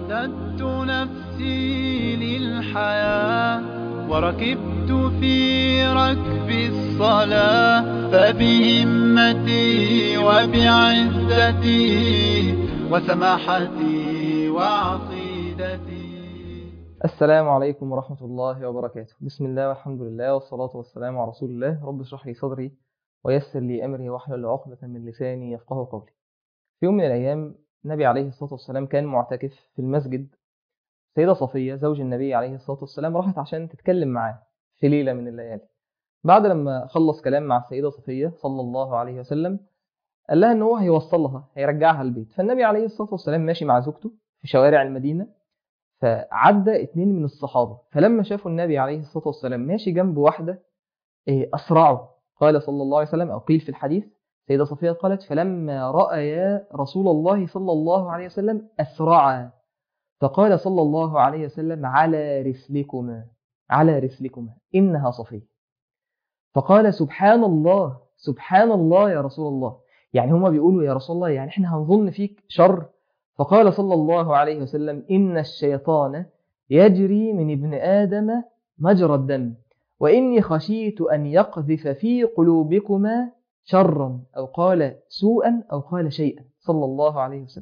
أعددت نفسي للحياة وركبت في ركب الصلاة فبهمتي وبعزتي وسماحتي وعقيدتي السلام عليكم ورحمة الله وبركاته بسم الله والحمد لله والصلاة والسلام على رسول الله رب اشرح لي صدري ويسر لي أمري واحلل عقدة من لساني يفقه قولي في يوم من الأيام النبي عليه الصلاة والسلام كان معتكف في المسجد سيدة صفية زوج النبي عليه الصلاة والسلام راحت عشان تتكلم معاه في ليلة من الليالي بعد لما خلص كلام مع السيدة صفية صلى الله عليه وسلم قال لها ان هو هيوصلها هيرجعها البيت فالنبي عليه الصلاة والسلام ماشي مع زوجته في شوارع المدينة فعدى اتنين من الصحابة فلما شافوا النبي عليه الصلاة والسلام ماشي جنب واحدة إيه، أسرعوا قال صلى الله عليه وسلم أو قيل في الحديث سيدة صفية قالت فلما رأيا رسول الله صلى الله عليه وسلم أسرعا فقال صلى الله عليه وسلم على رسلكما على رسلكما إنها صفية فقال سبحان الله سبحان الله يا رسول الله يعني هما بيقولوا يا رسول الله يعني احنا هنظن فيك شر فقال صلى الله عليه وسلم إن الشيطان يجري من ابن آدم مجرى الدم وإني خشيت أن يقذف في قلوبكما شرا أو قال سوءا أو قال شيئا صلى الله عليه وسلم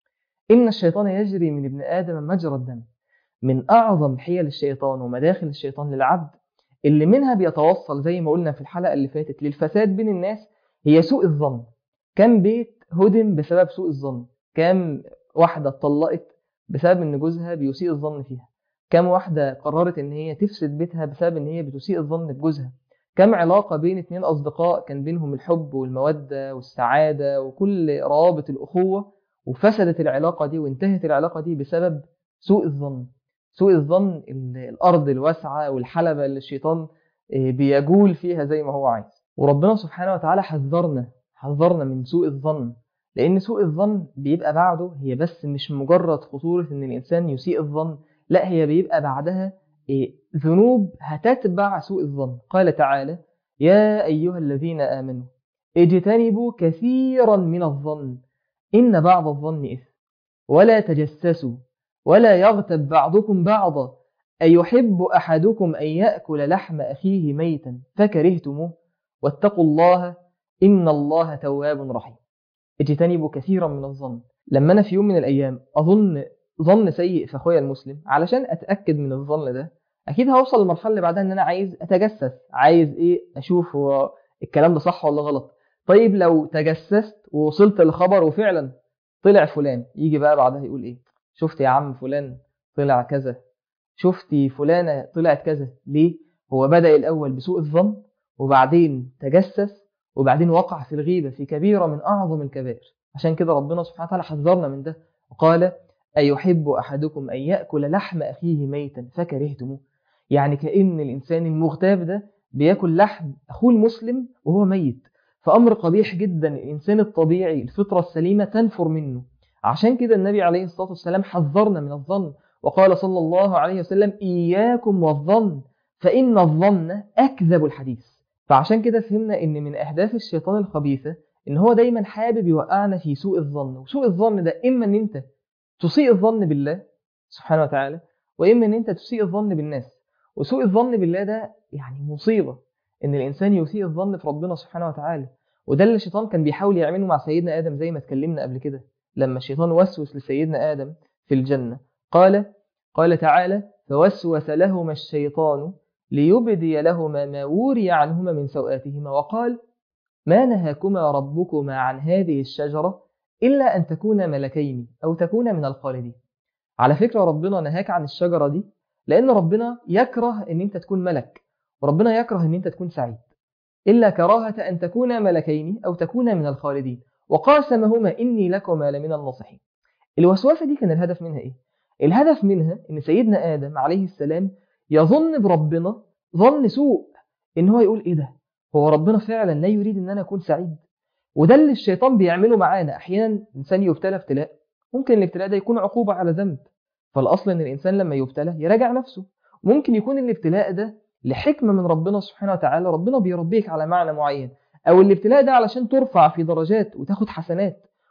إن الشيطان يجري من ابن آدم مجرى الدم من أعظم حيل الشيطان ومداخل الشيطان للعبد اللي منها بيتوصل زي ما قلنا في الحلقة اللي فاتت للفساد بين الناس هي سوء الظن كم بيت هدم بسبب سوء الظن كم واحدة اتطلقت بسبب ان جوزها بيسيء الظن فيها كم واحدة قررت ان هي تفسد بيتها بسبب ان هي بتسيء الظن بجوزها كم علاقة بين اتنين أصدقاء كان بينهم الحب والمودة والسعادة وكل روابط الأخوة وفسدت العلاقة دي وانتهت العلاقة دي بسبب سوء الظن سوء الظن ال- الأرض الواسعة والحلبة اللي الشيطان آه، بيجول فيها زي ما هو عايز وربنا سبحانه وتعالى حذرنا حذرنا من سوء الظن لأن سوء الظن بيبقى بعده هي بس مش مجرد خطورة إن الإنسان يسيء الظن لا هي بيبقى بعدها إيه، ذنوب هتتبع سوء الظن قال تعالى يا أيها الذين آمنوا اجتنبوا كثيرا من الظن إن بعض الظن إثم ولا تجسسوا ولا يغتب بعضكم بعضا أيحب أحدكم أن يأكل لحم أخيه ميتا فكرهتموه واتقوا الله إن الله تواب رحيم اجتنبوا كثيرا من الظن لما أنا في يوم من الأيام أظن ظن سيء في أخويا المسلم علشان أتأكد من الظن ده أكيد هوصل للمرحلة اللي بعدها إن أنا عايز أتجسس عايز إيه أشوف هو الكلام ده صح ولا غلط طيب لو تجسست ووصلت لخبر وفعلا طلع فلان يجي بقى بعدها يقول إيه شفت يا عم فلان طلع كذا شفتي فلانة طلعت كذا ليه هو بدأ الأول بسوء الظن وبعدين تجسس وبعدين وقع في الغيبة في كبيرة من أعظم الكبائر عشان كده ربنا سبحانه وتعالى حذرنا من ده وقال أيحب أحدكم أن يأكل لحم أخيه ميتا فكرهتموه يعني كأن الإنسان المغتاب ده بياكل لحم أخوه المسلم وهو ميت فأمر قبيح جدا الإنسان الطبيعي الفطرة السليمة تنفر منه عشان كده النبي عليه الصلاة والسلام حذرنا من الظن وقال صلى الله عليه وسلم إياكم والظن فإن الظن أكذب الحديث فعشان كده فهمنا ان من اهداف الشيطان الخبيثه ان هو دايما حابب يوقعنا في سوء الظن وسوء الظن ده اما ان انت تسيء الظن بالله سبحانه وتعالى واما ان انت تسيء الظن بالناس وسوء الظن بالله ده يعني مصيبه ان الانسان يسيء الظن في ربنا سبحانه وتعالى وده اللي الشيطان كان بيحاول يعمله مع سيدنا ادم زي ما اتكلمنا قبل كده لما الشيطان وسوس لسيدنا ادم في الجنه قال قال تعالى فوسوس لهما الشيطان ليبدي لهما ما وري عنهما من سوآتهما وقال ما نهاكما ربكما عن هذه الشجرة إلا أن تكونا ملكين أو تكونا من الخالدين على فكرة ربنا نهاك عن الشجرة دي لأن ربنا يكره أن أنت تكون ملك وربنا يكره أن أنت تكون سعيد إلا كراهة أن تكونا ملكين أو تكونا من الخالدين وقاسمهما إني لكما لمن الناصحين الوسوسة دي كان الهدف منها إيه؟ الهدف منها أن سيدنا آدم عليه السلام يظن بربنا ظن سوء ان هو يقول ايه ده هو ربنا فعلا لا يريد ان انا اكون سعيد وده اللي الشيطان بيعمله معانا احيانا الانسان يبتلى ابتلاء ممكن الابتلاء ده يكون عقوبة على ذنب فالاصل ان الانسان لما يبتلى يراجع نفسه ممكن يكون الابتلاء ده لحكمة من ربنا سبحانه وتعالى ربنا بيربيك على معنى معين او الابتلاء ده علشان ترفع في درجات وتاخد حسنات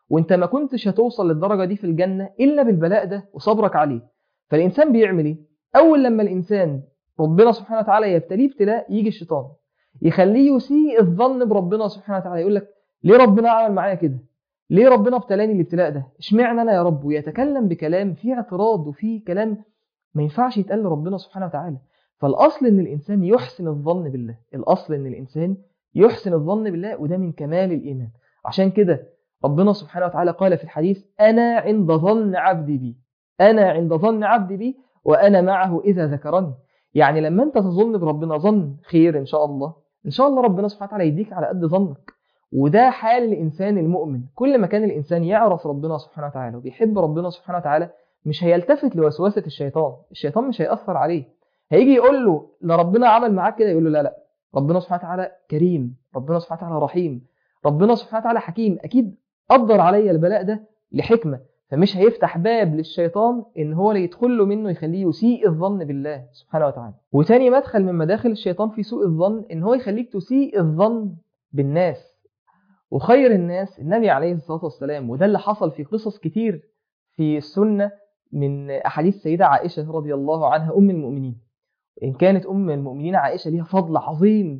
وانت ما كنتش هتوصل للدرجة دي في الجنة إلا بالبلاء ده وصبرك عليه فالإنسان بيعمل إيه؟ أول لما الإنسان ربنا سبحانه وتعالى يبتليه ابتلاء يجي الشيطان يخليه يسيء الظن بربنا سبحانه وتعالى يقول لك ليه ربنا عمل معايا كده؟ ليه ربنا ابتلاني الابتلاء ده؟ اشمعنى أنا يا رب؟ ويتكلم بكلام فيه اعتراض وفيه كلام ما ينفعش يتقال لربنا سبحانه وتعالى فالأصل إن الإنسان يحسن الظن بالله الأصل إن الإنسان يحسن الظن بالله وده من كمال الإيمان عشان كده ربنا سبحانه وتعالى قال في الحديث أنا عند ظن عبدي بي أنا عند ظن عبدي بي وأنا معه إذا ذكرني يعني لما أنت تظن بربنا ظن خير إن شاء الله إن شاء الله ربنا سبحانه وتعالى يديك على قد ظنك وده حال الإنسان المؤمن كل ما كان الإنسان يعرف ربنا سبحانه وتعالى وبيحب ربنا سبحانه وتعالى مش هيلتفت لوسوسة الشيطان الشيطان مش هيأثر عليه هيجي يقول له لا ربنا عمل معاك كده يقول له لا لا ربنا سبحانه وتعالى كريم ربنا سبحانه وتعالى رحيم ربنا سبحانه وتعالى حكيم اكيد قدر عليا البلاء ده لحكمه فمش هيفتح باب للشيطان ان هو اللي يدخل له منه يخليه يسيء الظن بالله سبحانه وتعالى وتاني مدخل من مداخل الشيطان في سوء الظن ان هو يخليك تسيء الظن بالناس وخير الناس النبي عليه الصلاه والسلام وده اللي حصل في قصص كتير في السنه من احاديث سيده عائشه رضي الله عنها ام المؤمنين إن كانت أم المؤمنين عائشة ليها فضل عظيم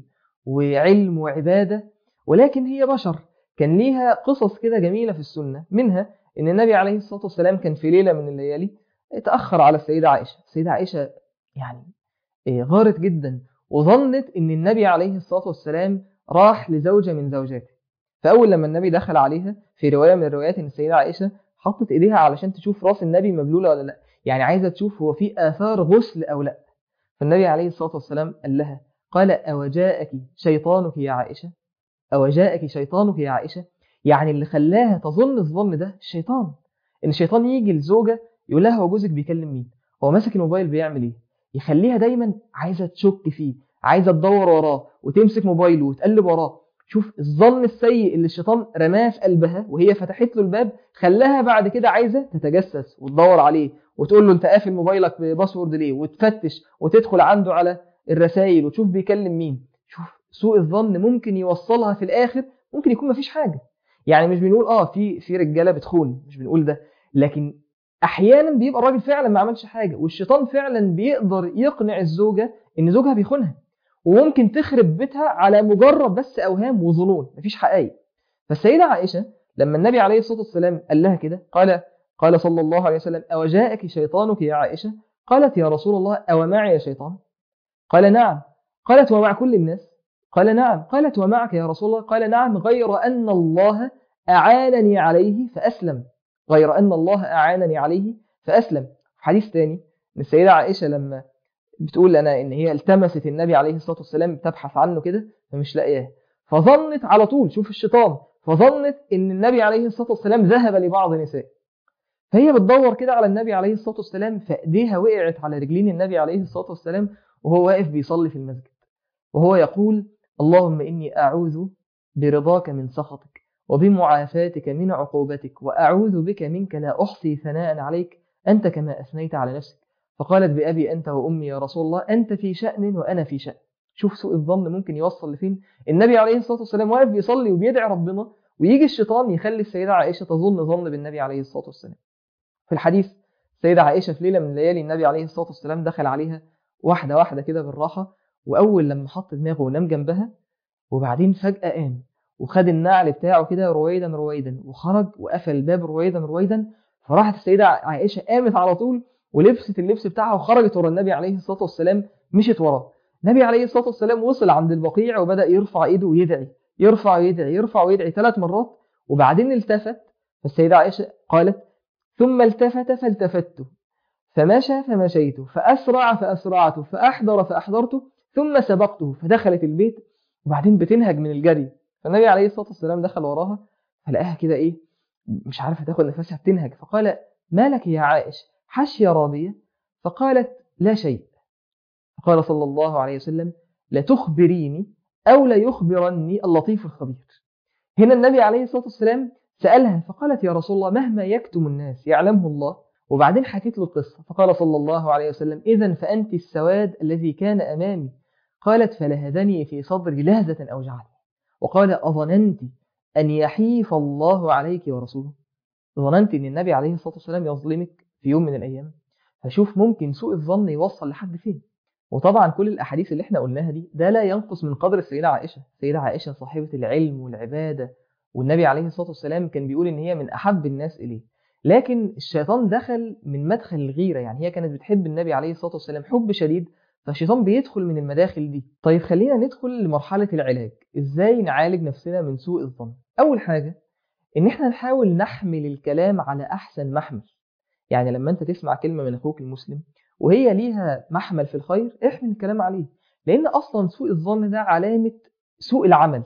وعلم وعبادة ولكن هي بشر كان ليها قصص كده جميلة في السنة منها إن النبي عليه الصلاة والسلام كان في ليلة من الليالي تأخر على السيدة عائشة السيدة عائشة يعني غارت جدا وظنت إن النبي عليه الصلاة والسلام راح لزوجة من زوجاته فأول لما النبي دخل عليها في رواية من الروايات إن السيدة عائشة حطت إيديها علشان تشوف راس النبي مبلولة ولا لا يعني عايزة تشوف هو في آثار غسل أو لا فالنبي عليه الصلاة والسلام قال لها قال أوجاءك شيطانك يا عائشة أوجاءك شيطانك يا عائشة يعني اللي خلاها تظن الظن ده الشيطان إن الشيطان يجي لزوجة يقول لها هو جوزك بيكلم مين هو ماسك الموبايل بيعمل إيه يخليها دايما عايزة تشك فيه عايزة تدور وراه وتمسك موبايله وتقلب وراه شوف الظن السيء اللي الشيطان رماه في قلبها وهي فتحت له الباب خلاها بعد كده عايزة تتجسس وتدور عليه وتقول له انت قافل موبايلك بباسورد ليه وتفتش وتدخل عنده على الرسائل وتشوف بيكلم مين شوف سوء الظن ممكن يوصلها في الاخر ممكن يكون مفيش حاجه يعني مش بنقول اه في في رجاله بتخون مش بنقول ده لكن احيانا بيبقى الراجل فعلا ما عملش حاجه والشيطان فعلا بيقدر يقنع الزوجه ان زوجها بيخونها وممكن تخرب بيتها على مجرد بس اوهام وظنون مفيش حقائق فالسيده عائشه لما النبي عليه الصلاه والسلام قال لها كده قال قال صلى الله عليه وسلم أو جاءك شيطانك يا عائشة قالت يا رسول الله أو معي شيطان قال نعم قالت ومع كل الناس قال نعم قالت ومعك يا رسول الله قال نعم غير أن الله أعانني عليه فأسلم غير أن الله أعانني عليه فأسلم حديث تاني من السيدة عائشة لما بتقول لنا إن هي التمست النبي عليه الصلاة والسلام تبحث عنه كده فمش لاقياه فظنت على طول شوف الشيطان فظنت إن النبي عليه الصلاة والسلام ذهب لبعض نساء فهي بتدور كده على النبي عليه الصلاة والسلام فايديها وقعت على رجلين النبي عليه الصلاة والسلام وهو واقف بيصلي في المسجد وهو يقول اللهم إني أعوذ برضاك من سخطك وبمعافاتك من عقوبتك وأعوذ بك منك لا أحصي ثناء عليك أنت كما أثنيت على نفسك فقالت بأبي أنت وأمي يا رسول الله أنت في شأن وأنا في شأن شوف سوء الظن ممكن يوصل لفين النبي عليه الصلاة والسلام واقف بيصلي وبيدعي ربنا ويجي الشيطان يخلي السيدة عائشة تظن ظن بالنبي عليه الصلاة والسلام في الحديث السيدة عائشة في ليلة من ليالي النبي عليه الصلاة والسلام دخل عليها واحدة واحدة كده بالراحة وأول لما حط دماغه ونام جنبها وبعدين فجأة قام وخد النعل بتاعه كده رويدا رويدا وخرج وقفل الباب رويدا رويدا فراحت السيدة عائشة قامت على طول ولبست اللبس بتاعها وخرجت ورا النبي عليه الصلاة والسلام مشت وراه النبي عليه الصلاة والسلام وصل عند البقيع وبدأ يرفع ايده ويدعي يرفع ويدعي يرفع ويدعي ثلاث مرات وبعدين التفت فالسيدة عائشة قالت ثم التفت فالتفت فمشى فمشيت فأسرع فأسرعت فأحضر فأحضرت ثم سبقته فدخلت البيت وبعدين بتنهج من الجري فالنبي عليه الصلاة والسلام دخل وراها فلقاها كده إيه مش عارفة تاخد نفسها بتنهج فقال ما لك يا عائش حشية راضية فقالت لا شيء فقال صلى الله عليه وسلم لتخبريني أو ليخبرني اللطيف الخبير هنا النبي عليه الصلاة والسلام سألها فقالت يا رسول الله مهما يكتم الناس يعلمه الله وبعدين حكيت له القصة فقال صلى الله عليه وسلم إذا فأنت السواد الذي كان أمامي قالت فلهذني في صدري لهزة أوجعتني وقال أظننت أن يحيف الله عليك ورسوله ظننت أن النبي عليه الصلاة والسلام يظلمك في يوم من الأيام فشوف ممكن سوء الظن يوصل لحد فين وطبعا كل الأحاديث اللي احنا قلناها دي ده لا ينقص من قدر السيدة عائشة السيدة عائشة صاحبة العلم والعبادة والنبي عليه الصلاة والسلام كان بيقول إن هي من أحب الناس إليه لكن الشيطان دخل من مدخل الغيرة يعني هي كانت بتحب النبي عليه الصلاة والسلام حب شديد فالشيطان بيدخل من المداخل دي طيب خلينا ندخل لمرحلة العلاج ازاي نعالج نفسنا من سوء الظن اول حاجة ان احنا نحاول نحمل الكلام على احسن محمل يعني لما انت تسمع كلمة من اخوك المسلم وهي ليها محمل في الخير احمل الكلام عليه لان اصلا سوء الظن ده علامة سوء العمل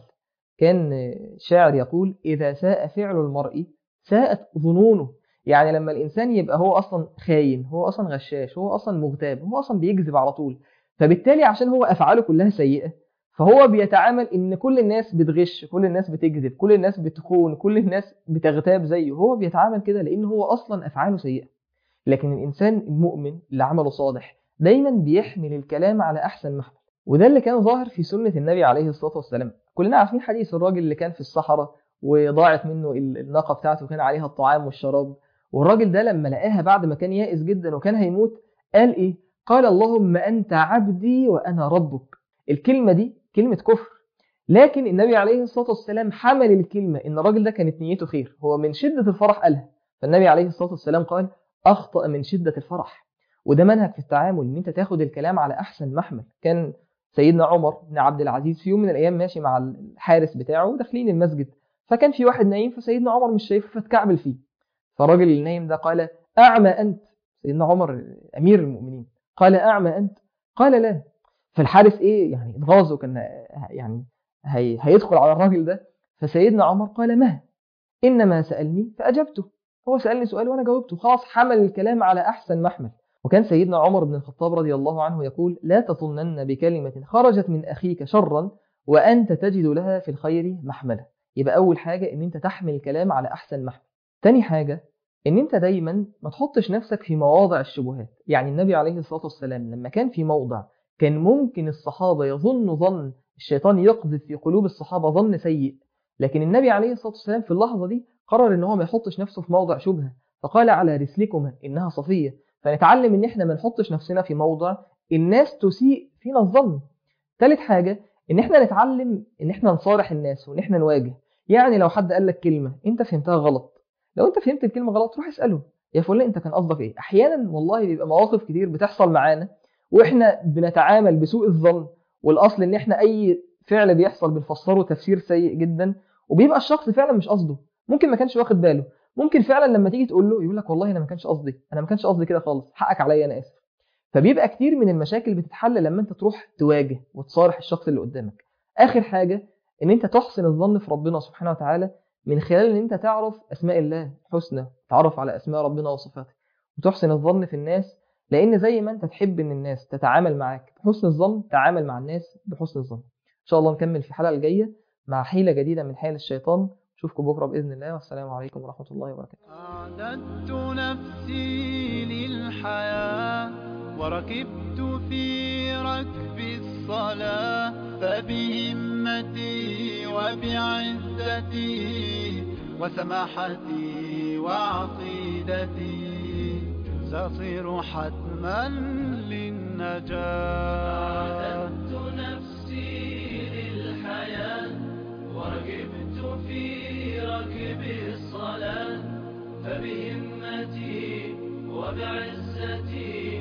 كان شاعر يقول اذا ساء فعل المرء ساءت ظنونه يعني لما الانسان يبقى هو اصلا خاين هو اصلا غشاش هو اصلا مغتاب هو اصلا بيكذب على طول فبالتالي عشان هو افعاله كلها سيئه فهو بيتعامل ان كل الناس بتغش كل الناس بتكذب كل الناس بتخون كل الناس بتغتاب زيه هو بيتعامل كده لان هو اصلا افعاله سيئه لكن الانسان المؤمن اللي عمله صالح دايما بيحمل الكلام على احسن محمل وده اللي كان ظاهر في سنه النبي عليه الصلاه والسلام كلنا عارفين حديث الراجل اللي كان في الصحراء وضاعت منه الناقه بتاعته وكان عليها الطعام والشراب والراجل ده لما لقاها بعد ما كان يائس جدا وكان هيموت قال ايه قال اللهم انت عبدي وانا ربك الكلمه دي كلمه كفر لكن النبي عليه الصلاه والسلام حمل الكلمه ان الراجل ده كانت نيته خير هو من شده الفرح قالها فالنبي عليه الصلاه والسلام قال اخطا من شده الفرح وده منهج في التعامل ان انت تاخد الكلام على احسن محمل كان سيدنا عمر بن عبد العزيز في يوم من الايام ماشي مع الحارس بتاعه داخلين المسجد فكان في واحد نايم فسيدنا عمر مش شايفه فاتكعبل فيه فالراجل اللي نايم ده قال أعمى أنت سيدنا عمر أمير المؤمنين قال أعمى أنت قال لا فالحارس إيه يعني اتغاظ وكان يعني هي هيدخل على الراجل ده فسيدنا عمر قال ما إنما سألني فأجبته هو سألني سؤال وأنا جاوبته خلاص حمل الكلام على أحسن محمل وكان سيدنا عمر بن الخطاب رضي الله عنه يقول لا تظنن بكلمة خرجت من أخيك شرا وأنت تجد لها في الخير محملة يبقى أول حاجة إن أنت تحمل الكلام على أحسن محمل تاني حاجة ان انت دايما ما تحطش نفسك في مواضع الشبهات يعني النبي عليه الصلاة والسلام لما كان في موضع كان ممكن الصحابة يظن ظن الشيطان يقذف في قلوب الصحابة ظن سيء لكن النبي عليه الصلاة والسلام في اللحظة دي قرر ان هو ما يحطش نفسه في موضع شبهة فقال على رسلكما انها صفية فنتعلم ان احنا ما نحطش نفسنا في موضع الناس تسيء فينا الظن ثالث حاجة ان احنا نتعلم ان احنا نصارح الناس وان احنا نواجه يعني لو حد قال لك كلمة انت فهمتها غلط لو انت فهمت الكلمه غلط روح اساله يا فلان انت كان قصدك ايه احيانا والله بيبقى مواقف كتير بتحصل معانا واحنا بنتعامل بسوء الظن والاصل ان احنا اي فعل بيحصل بنفسره تفسير سيء جدا وبيبقى الشخص فعلا مش قصده ممكن ما كانش واخد باله ممكن فعلا لما تيجي تقول له يقول لك والله انا ما كانش قصدي انا ما كانش قصدي كده خالص حقك عليا انا اسف فبيبقى كتير من المشاكل بتتحل لما انت تروح تواجه وتصارح الشخص اللي قدامك اخر حاجه ان انت تحسن الظن في ربنا سبحانه وتعالى من خلال ان انت تعرف اسماء الله الحسنى تعرف على اسماء ربنا وصفاته وتحسن الظن في الناس لان زي ما انت تحب ان الناس تتعامل معاك بحسن الظن تعامل مع الناس بحسن الظن ان شاء الله نكمل في الحلقه الجايه مع حيله جديده من حيل الشيطان اشوفكم بكره باذن الله والسلام عليكم ورحمه الله وبركاته أعددت نفسي للحياة وركبت في ركب الصلاة فبهمتي وبعزتي وسماحتي وعقيدتي سأصير حتما للنجاة أعددت نفسي للحياة وركبت في ركب الصلاة فبهمتي وبعزتي